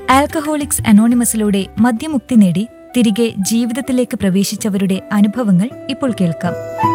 Alcoholics അനോണിമസിലൂടെ മദ്യമുക്തി നേടി തിരികെ ജീവിതത്തിലേക്ക് പ്രവേശിച്ചവരുടെ അനുഭവങ്ങൾ ഇപ്പോൾ കേൾക്കാം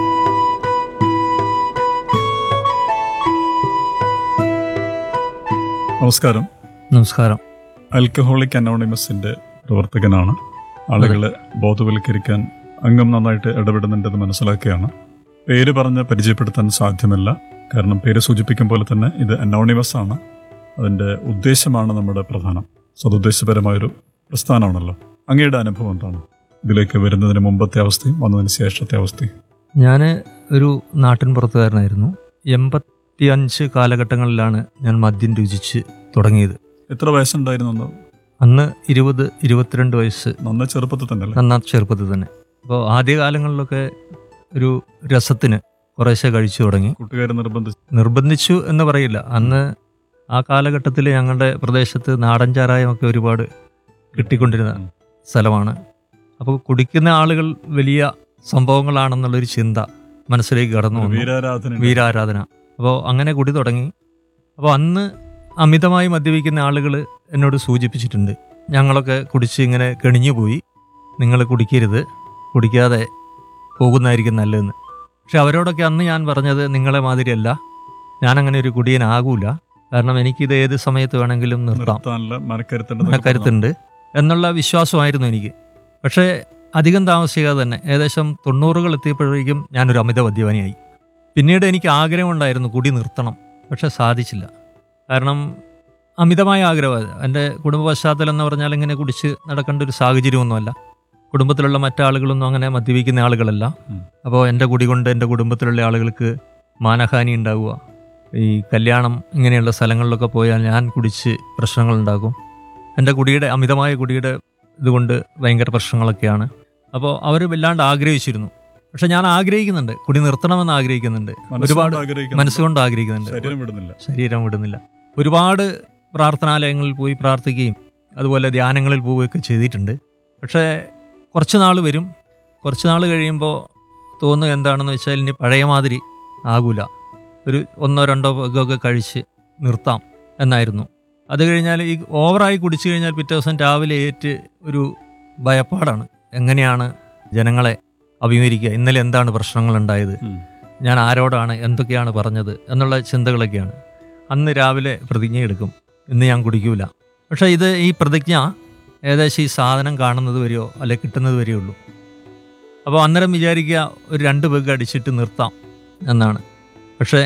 നമസ്കാരം നമസ്കാരം ആൽക്കഹോളിക് അനോണിമസിന്റെ പ്രവർത്തകനാണ് ആളുകളെ ബോധവൽക്കരിക്കാൻ അംഗം നന്നായിട്ട് ഇടപെടുന്നുണ്ടെന്ന് മനസ്സിലാക്കുകയാണ് പേര് പറഞ്ഞ് പരിചയപ്പെടുത്താൻ സാധ്യമല്ല കാരണം പേര് സൂചിപ്പിക്കും പോലെ തന്നെ ഇത് അനോണിമസ് ആണ് അതിന്റെ ഉദ്ദേശമാണ് നമ്മുടെ പ്രധാനം സതുദ്ദേശപരമായൊരു പ്രസ്ഥാനമാണല്ലോ അങ്ങയുടെ അനുഭവം എന്താണ് ഇതിലേക്ക് വരുന്നതിന് മുമ്പത്തെ അവസ്ഥയും വന്നതിന് ശേഷത്തെ അവസ്ഥയും ഞാൻ ഒരു നാട്ടിൻ പുറത്തുകാരനായിരുന്നു എൺപത്തിയഞ്ച് കാലഘട്ടങ്ങളിലാണ് ഞാൻ മദ്യം രുചിച്ച് തുടങ്ങിയത് എത്ര വയസ്സുണ്ടായിരുന്നു അന്ന് അന്ന് ഇരുപത് ഇരുപത്തിരണ്ട് വയസ്സ് നന്ന ചെറുപ്പത്തിൽ തന്നെ അല്ലേ നന്നാ ചെറുപ്പത്തിൽ തന്നെ അപ്പോൾ ആദ്യകാലങ്ങളിലൊക്കെ ഒരു രസത്തിന് കുറേശ്ശെ കഴിച്ചു തുടങ്ങി കൂട്ടുകാർ നിർബന്ധിച്ച് നിർബന്ധിച്ചു എന്ന് പറയില്ല അന്ന് ആ കാലഘട്ടത്തിൽ ഞങ്ങളുടെ പ്രദേശത്ത് നാടൻ ചാരായമൊക്കെ ഒരുപാട് കിട്ടിക്കൊണ്ടിരുന്ന ഉം. സ്ഥലമാണ് അപ്പോൾ കുടിക്കുന്ന ആളുകൾ വലിയ സംഭവങ്ങളാണെന്നുള്ളൊരു ചിന്ത മനസ്സിലേക്ക് കടന്നു ഒരു വന്നു വീരാരാധന വീരാരാധന അപ്പോൾ അങ്ങനെ കുടി തുടങ്ങി അപ്പോൾ അന്ന് അമിതമായി മദ്യപിക്കുന്ന ആളുകൾ എന്നോട് സൂചിപ്പിച്ചിട്ടുണ്ട് ഞങ്ങളൊക്കെ കുടിച്ച് ഇങ്ങനെ കെണിഞ്ഞു പോയി നിങ്ങൾ കുടിക്കരുത് കുടിക്കാതെ പോകുന്നതായിരിക്കും നല്ലതെന്ന് പക്ഷെ അവരോടൊക്കെ അന്ന് ഞാൻ പറഞ്ഞത് നിങ്ങളെ മാതിരിയല്ല ഞാനങ്ങനെ ഒരു കുടിയനാകൂല കാരണം എനിക്കിത് ഏത് സമയത്ത് വേണമെങ്കിലും നിർത്താം നിർത്താനുള്ള മനക്കരുത്തുണ്ട് കരുത്തുണ്ട് എന്നുള്ള വിശ്വാസമായിരുന്നു എനിക്ക് പക്ഷേ അധികം താമസിക്കാതെ തന്നെ ഏകദേശം തൊണ്ണൂറുകൾ എത്തിയപ്പോഴേക്കും ഞാനൊരു അമിത മദ്യപാനിയായി പിന്നീട് എനിക്ക് ആഗ്രഹമുണ്ടായിരുന്നു കുടി നിർത്തണം പക്ഷെ സാധിച്ചില്ല കാരണം അമിതമായ ആഗ്രഹം എൻ്റെ കുടുംബ പശ്ചാത്തലം എന്ന് പറഞ്ഞാൽ ഇങ്ങനെ കുടിച്ച് നടക്കേണ്ട ഒരു സാഹചര്യമൊന്നുമല്ല കുടുംബത്തിലുള്ള മറ്റാളുകളൊന്നും അങ്ങനെ മദ്യപിക്കുന്ന ആളുകളല്ല ഉം. അപ്പോൾ എൻ്റെ കുടി കൊണ്ട് എൻ്റെ കുടുംബത്തിലുള്ള ആളുകൾക്ക് മാനഹാനി ഉണ്ടാവുക ഈ കല്യാണം ഇങ്ങനെയുള്ള സ്ഥലങ്ങളിലൊക്കെ പോയാൽ ഞാൻ കുടിച്ച് പ്രശ്നങ്ങളുണ്ടാകും എൻ്റെ കുടിയുടെ അമിതമായ കുടിയുടെ ഇതുകൊണ്ട് ഭയങ്കര പ്രശ്നങ്ങളൊക്കെയാണ് അപ്പോൾ അവർ വല്ലാണ്ട് ആഗ്രഹിച്ചിരുന്നു പക്ഷെ ഞാൻ ആഗ്രഹിക്കുന്നുണ്ട് കുടി നിർത്തണമെന്ന് ആഗ്രഹിക്കുന്നുണ്ട് ഒരുപാട് മനസ്സുകൊണ്ട് ആഗ്രഹിക്കുന്നുണ്ട് ശരീരം വിടുന്നില്ല ശരീരം വിടുന്നില്ല ഒരുപാട് പ്രാർത്ഥനാലയങ്ങളിൽ പോയി പ്രാർത്ഥിക്കുകയും അതുപോലെ ധ്യാനങ്ങളിൽ പോവുകയൊക്കെ ചെയ്തിട്ടുണ്ട് പക്ഷേ കുറച്ച് നാൾ വരും കുറച്ച് നാൾ കഴിയുമ്പോൾ തോന്നുക എന്താണെന്ന് വെച്ചാൽ ഇനി പഴയ മാതിരി ആകൂല ഒരു ഒന്നോ രണ്ടോ പെഗ്ഗൊക്കെ കഴിച്ച് നിർത്താം എന്നായിരുന്നു അത് കഴിഞ്ഞാൽ ഈ ഓവറായി കുടിച്ചു കഴിഞ്ഞാൽ പിറ്റേ ദിവസം രാവിലെ ഏറ്റ് ഒരു ഭയപ്പാടാണ് എങ്ങനെയാണ് ജനങ്ങളെ അഭിമുഖീകരിക്കുക ഇന്നലെ എന്താണ് പ്രശ്നങ്ങളുണ്ടായത് ഉം. ഞാൻ ആരോടാണ് എന്തൊക്കെയാണ് പറഞ്ഞത് എന്നുള്ള ചിന്തകളൊക്കെയാണ് അന്ന് രാവിലെ പ്രതിജ്ഞ എടുക്കും ഇന്ന് ഞാൻ കുടിക്കൂല പക്ഷേ ഇത് ഈ പ്രതിജ്ഞ ഏകദേശം ഈ സാധനം കാണുന്നത് വരെയോ അല്ലെ കിട്ടുന്നത് വരെയേ ഉള്ളൂ അപ്പോൾ അന്നേരം വിചാരിക്കുക ഒരു രണ്ട് പെഗ് അടിച്ചിട്ട് നിർത്താം എന്നാണ് പക്ഷേ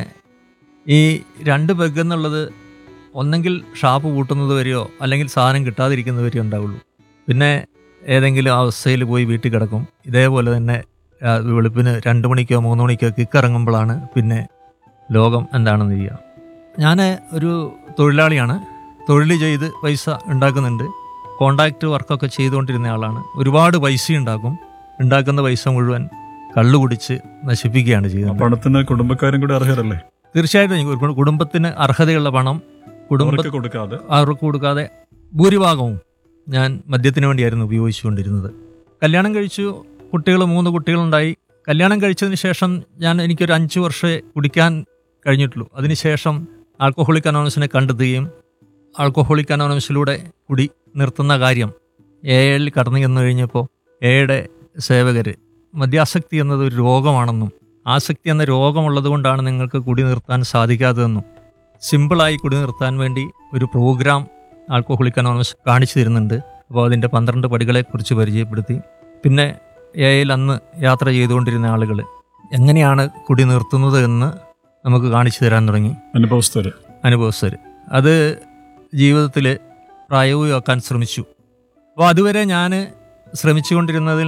ഈ രണ്ട് പെഗ് എന്നുള്ളത് ഒന്നെങ്കിൽ ഷാപ്പ് കൂട്ടുന്നത് വരെയോ അല്ലെങ്കിൽ സാധനം കിട്ടാതിരിക്കുന്നത് വരെയോ ഉണ്ടാവുള്ളൂ പിന്നെ ഏതെങ്കിലും അവസ്ഥയിൽ പോയി വീട്ടിൽ കിടക്കും ഇതേപോലെ തന്നെ ആ, വെളുപ്പിന് രണ്ട് മണിക്കോ മൂന്ന് മണിക്കോ കിക്കിറങ്ങുമ്പോഴാണ് പിന്നെ ലോകം എന്താണെന്ന് ചെയ്യുക ഞാൻ ഒരു തൊഴിലാളിയാണ് തൊഴിൽ ചെയ്ത് പൈസ ഉണ്ടാക്കുന്നുണ്ട് കോണ്ടാക്ട് വർക്കൊക്കെ ചെയ്തുകൊണ്ടിരുന്ന ആളാണ് ഒരുപാട് പൈസ ഉണ്ടാക്കും ഉണ്ടാക്കുന്ന പൈസ മുഴുവൻ കള്ളു കുടിച്ച് നശിപ്പിക്കുകയാണ് ആ ചെയ്യുന്നത് പണത്തിന് കുടുംബക്കാരും കൂടി അർഹരല്ലേ തീർച്ചയായിട്ടും ഈ കുടുംബ- കുടുംബത്തിന് അർഹതയുള്ള പണം കുടുംബ അവർക്ക് കൊടുക്കാതെ അവർക്ക് കൊടുക്കാതെ ഭൂരിഭാഗവും ഞാൻ മദ്യത്തിന് വേണ്ടിയായിരുന്നു ഉപയോഗിച്ചുകൊണ്ടിരുന്നത് കല്യാണം കഴിച്ചു കുട്ടികൾ മൂന്ന് കുട്ടികളുണ്ടായി കല്യാണം കഴിച്ചതിന് ശേഷം ഞാൻ എനിക്കൊരു അഞ്ച് വർഷമേ കുടിക്കാൻ കഴിഞ്ഞിട്ടുള്ളൂ അതിനുശേഷം ആൽക്കഹോളിക് അനോണസിനെ കണ്ടെത്തുകയും ആൽക്കഹോളിക് അനോണസിലൂടെ കുടി നിർത്തുന്ന കാര്യം എ എയിൽ കടന്നു ചെന്നു കഴിഞ്ഞപ്പോൾ എയുടെ സേവകർ മദ്യാസക്തി എന്നത് ഒരു രോഗമാണെന്നും ആസക്തി എന്ന രോഗമുള്ളത് കൊണ്ടാണ് നിങ്ങൾക്ക് കുടി നിർത്താൻ സാധിക്കാത്തതെന്നും സിമ്പിളായി കുടി നിർത്താൻ വേണ്ടി ഒരു പ്രോഗ്രാം ആൽക്കഹോളിക് അനോണമസ് കാണിച്ചു തരുന്നുണ്ട് അപ്പോൾ അതിൻ്റെ പന്ത്രണ്ട് പടികളെക്കുറിച്ച് പരിചയപ്പെടുത്തി പിന്നെ എയിൽ അന്ന് യാത്ര ചെയ്തുകൊണ്ടിരുന്ന ആളുകൾ എങ്ങനെയാണ് കുടി നിർത്തുന്നത് എന്ന് നമുക്ക് കാണിച്ചു തരാൻ തുടങ്ങി അനുഭവസ്ഥര് അനുഭവസ്ഥർ അത് ജീവിതത്തിൽ പ്രായോഗികമാക്കാൻ ശ്രമിച്ചു അപ്പോൾ അതുവരെ ഞാൻ ശ്രമിച്ചുകൊണ്ടിരുന്നതിൽ